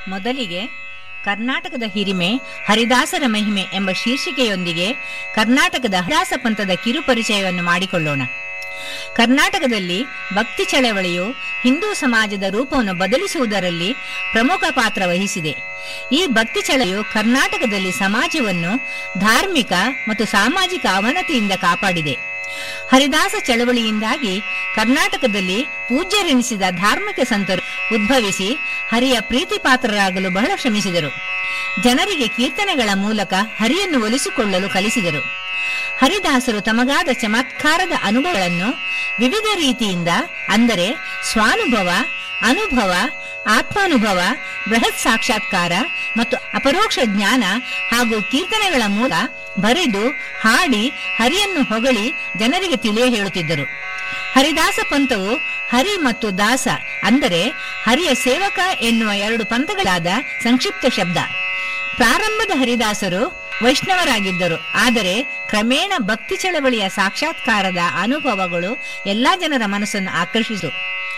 ಮೊದಲಿಗೆ ಕರ್ನಾಟಕದ ಹಿರಿಮೆ ಹರಿದಾಸರ ಮಹಿಮೆ ಎಂಬ ಶೀರ್ಷಿಕೆಯೊಂದಿಗೆ ಕರ್ನಾಟಕದ ಹರಿದಾಸ ಪಂಥದ ಕಿರುಪರಿಚಯವನ್ನು ಮಾಡಿಕೊಳ್ಳೋಣ ಕರ್ನಾಟಕದಲ್ಲಿ ಭಕ್ತಿ ಚಳವಳಿಯು ಹಿಂದೂ ಸಮಾಜದ ರೂಪವನ್ನು ಬದಲಿಸುವುದರಲ್ಲಿ ಪ್ರಮುಖ ಪಾತ್ರ ವಹಿಸಿದೆ ಈ ಭಕ್ತಿ ಚಳವಳಿಯು ಕರ್ನಾಟಕದಲ್ಲಿ ಸಮಾಜವನ್ನು ಧಾರ್ಮಿಕ ಮತ್ತು ಸಾಮಾಜಿಕ ಅವನತಿಯಿಂದ ಕಾಪಾಡಿದೆ ಹರಿದಾಸ ಚಳವಳಿಯಿಂದಾಗಿ ಕರ್ನಾಟಕದಲ್ಲಿ ಪೂಜ್ಯರೆನಿಸಿದ ಧಾರ್ಮಿಕ ಸಂತರು ಉದ್ಭವಿಸಿ ಹರಿಯ ಪ್ರೀತಿ ಪಾತ್ರರಾಗಲು ಬಹಳ ಶ್ರಮಿಸಿದರು ಜನರಿಗೆ ಕೀರ್ತನೆಗಳ ಮೂಲಕ ಹರಿಯನ್ನು ಒಲಿಸಿಕೊಳ್ಳಲು ಕಲಿಸಿದರು ಹರಿದಾಸರು ತಮಗಾದ ಚಮತ್ಕಾರದ ಅನುಭವಗಳನ್ನು ವಿವಿಧ ರೀತಿಯಿಂದ ಅಂದರೆ ಸ್ವಾನುಭವ ಅನುಭವ ಆತ್ಮಾನುಭವ ಬೃಹತ್ ಸಾಕ್ಷಾತ್ಕಾರ ಮತ್ತು ಅಪರೋಕ್ಷ ಜ್ಞಾನ ಹಾಗೂ ಕೀರ್ತನೆಗಳ ಮೂಲ ಬರೆದು ಹಾಡಿ ಹರಿಯನ್ನು ಹೊಗಳಿ ಜನರಿಗೆ ತಿಳಿಯ ಹೇಳುತ್ತಿದ್ದರು ಹರಿದಾಸ ಪಂಥವು ಹರಿ ಮತ್ತು ದಾಸ ಅಂದರೆ ಹರಿಯ ಸೇವಕ ಎನ್ನುವ ಎರಡು ಪಂಥಗಳಾದ ಸಂಕ್ಷಿಪ್ತ ಶಬ್ದ ಪ್ರಾರಂಭದ ಹರಿದಾಸರು ವೈಷ್ಣವರಾಗಿದ್ದರು ಆದರೆ ಕ್ರಮೇಣ ಭಕ್ತಿ ಚಳವಳಿಯ ಸಾಕ್ಷಾತ್ಕಾರದ ಅನುಭವಗಳು ಎಲ್ಲಾ ಜನರ ಮನಸ್ಸನ್ನು ಆಕರ್ಷಿಸಿತು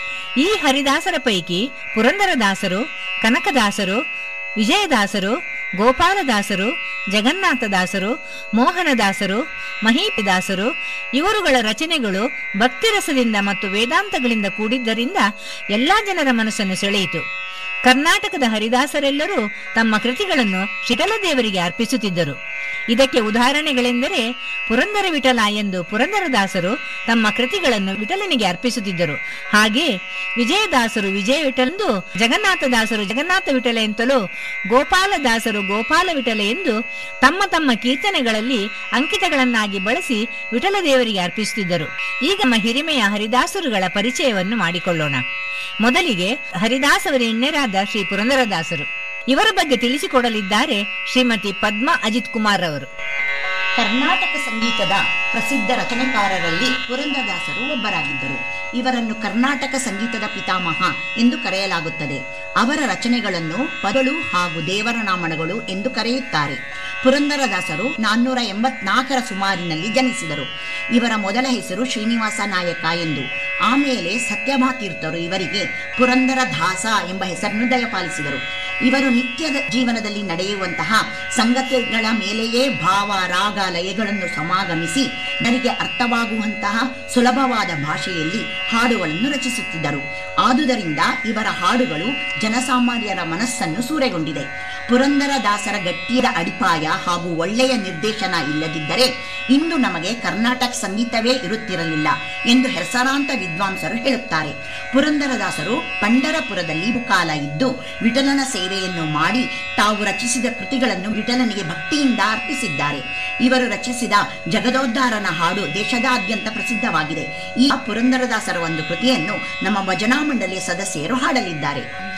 ಈ ಹರಿದಾಸರ ಪೈಕಿ ಪುರಂದರದಾಸರು ಕನಕದಾಸರು ವಿಜಯದಾಸರು ಗೋಪಾಲದಾಸರು ಜಗನ್ನಾಥದಾಸರು ಮೋಹನದಾಸರು ಮಹೀಪಿದಾಸರು ಇವರುಗಳ ರಚನೆಗಳು ಭಕ್ತಿರಸದಿಂದ ಮತ್ತು ವೇದಾಂತಗಳಿಂದ ಕೂಡಿದ್ದರಿಂದ ಎಲ್ಲಾ ಜನರ ಮನಸ್ಸನ್ನು ಸೆಳೆಯಿತು ಕರ್ನಾಟಕದ ಹರಿದಾಸರೆಲ್ಲರೂ ತಮ್ಮ ಕೃತಿಗಳನ್ನು ಶಿಟಲದೇವರಿಗೆ ಅರ್ಪಿಸುತ್ತಿದ್ದರು ಇದಕ್ಕೆ ಉದಾಹರಣೆಗಳೆಂದರೆ ಪುರಂದರ ವಿಠಲ ಎಂದು ಪುರಂದರದಾಸರು ತಮ್ಮ ಕೃತಿಗಳನ್ನು ವಿಠಲನಿಗೆ ಅರ್ಪಿಸುತ್ತಿದ್ದರು ಹಾಗೆ ವಿಜಯದಾಸರು ವಿಜಯ ವಿಠಲೆಂದು ಜಗನ್ನಾಥದಾಸರು ಜಗನ್ನಾಥ ವಿಠಲ ಎಂತಲೂ ಗೋಪಾಲದಾಸರು ಗೋಪಾಲ ವಿಠಲ ಎಂದು ತಮ್ಮ ತಮ್ಮ ಕೀರ್ತನೆಗಳಲ್ಲಿ ಅಂಕಿತಗಳನ್ನಾಗಿ ಬಳಸಿ ವಿಠಲ ದೇವರಿಗೆ ಅರ್ಪಿಸುತ್ತಿದ್ದರು ಈಗ ನಮ್ಮ ಹಿರಿಮೆಯ ಹರಿದಾಸರುಗಳ ಪರಿಚಯವನ್ನು ಮಾಡಿಕೊಳ್ಳೋಣ ಮೊದಲಿಗೆ ಹರಿದಾಸವರ ಎಣ್ಣೆರಾದ ಶ್ರೀ ಪುರಂದರದಾಸರು ಇವರ ಬಗ್ಗೆ ತಿಳಿಸಿಕೊಡಲಿದ್ದಾರೆ ಶ್ರೀಮತಿ ಪದ್ಮಾ ಅಜಿತ್ ಕುಮಾರ್ ಅವರು ಕರ್ನಾಟಕ ಸಂಗೀತದ ಪ್ರಸಿದ್ಧ ರಚನೆಕಾರರಲ್ಲಿ ಪುರಂದರದಾಸರು ಒಬ್ಬರಾಗಿದ್ದರು ಇವರನ್ನು ಕರ್ನಾಟಕ ಸಂಗೀತದ ಪಿತಾಮಹ ಎಂದು ಕರೆಯಲಾಗುತ್ತದೆ ಅವರ ರಚನೆಗಳನ್ನು ಪದಗಳು ಹಾಗೂ ದೇವರ ನಾಮಗಳು ಎಂದು ಕರೆಯುತ್ತಾರೆ ಪುರಂದರದಾಸರು ನಾನ್ನೂರ ಎಂಬತ್ನಾಲ್ಕರ ಸುಮಾರಿನಲ್ಲಿ ಜನಿಸಿದರು ಇವರ ಮೊದಲ ಹೆಸರು ಶ್ರೀನಿವಾಸ ನಾಯಕ ಎಂದು ಆಮೇಲೆ ಸತ್ಯಭಾತೀರ್ಥರು ಇವರಿಗೆ ಪುರಂದರ ದಾಸ ಎಂಬ ಹೆಸರನ್ನು ದಯಪಾಲಿಸಿದರು ಇವರು ನಿತ್ಯದ ಜೀವನದಲ್ಲಿ ನಡೆಯುವಂತಹ ಸಂಗತಿಗಳ ಮೇಲೆಯೇ ಭಾವ ರಾಗ ಲಯಗಳನ್ನು ಸಮಾಗಮಿಸಿ ನನಗೆ ಅರ್ಥವಾಗುವಂತಹ ಸುಲಭವಾದ ಭಾಷೆಯಲ್ಲಿ ಹಾಡುಗಳನ್ನು ರಚಿಸುತ್ತಿದ್ದರು ಆದುದರಿಂದ ಇವರ ಹಾಡುಗಳು ಜನಸಾಮಾನ್ಯರ ಮನಸ್ಸನ್ನು ಸೂರೆಗೊಂಡಿದೆ ಪುರಂದರ ದಾಸರ ಗಟ್ಟಿಯ ಅಡಿಪಾಯ ಹಾಗೂ ಒಳ್ಳೆಯ ನಿರ್ದೇಶನ ಇಲ್ಲದಿದ್ದರೆ ಇಂದು ನಮಗೆ ಕರ್ನಾಟಕ ಸಂಗೀತವೇ ಇರುತ್ತಿರಲಿಲ್ಲ ಎಂದು ಹೆಸರಾಂತ ವಿದ್ವಾಂಸರು ಹೇಳುತ್ತಾರೆ ಪುರಂದರದಾಸರು ಪಂಡರಪುರದಲ್ಲಿ ಕಾಲ ಇದ್ದು ವಿಠಲನ ಸೇವೆಯನ್ನು ಮಾಡಿ ತಾವು ರಚಿಸಿದ ಕೃತಿಗಳನ್ನು ವಿಠಲನಿಗೆ ಭಕ್ತಿಯಿಂದ ಅರ್ಪಿಸಿದ್ದಾರೆ ಇವರು ರಚಿಸಿದ ಜಗದೋದ್ಧಾರನ ಹಾಡು ದೇಶದಾದ್ಯಂತ ಪ್ರಸಿದ್ಧವಾಗಿದೆ ಈ ಪುರಂದರದಾಸರ ಒಂದು ಕೃತಿಯನ್ನು ನಮ್ಮ ಭಜನಾ ಮಂಡಳಿಯ ಸದಸ್ಯರು ಹಾಡಲಿದ್ದಾರೆ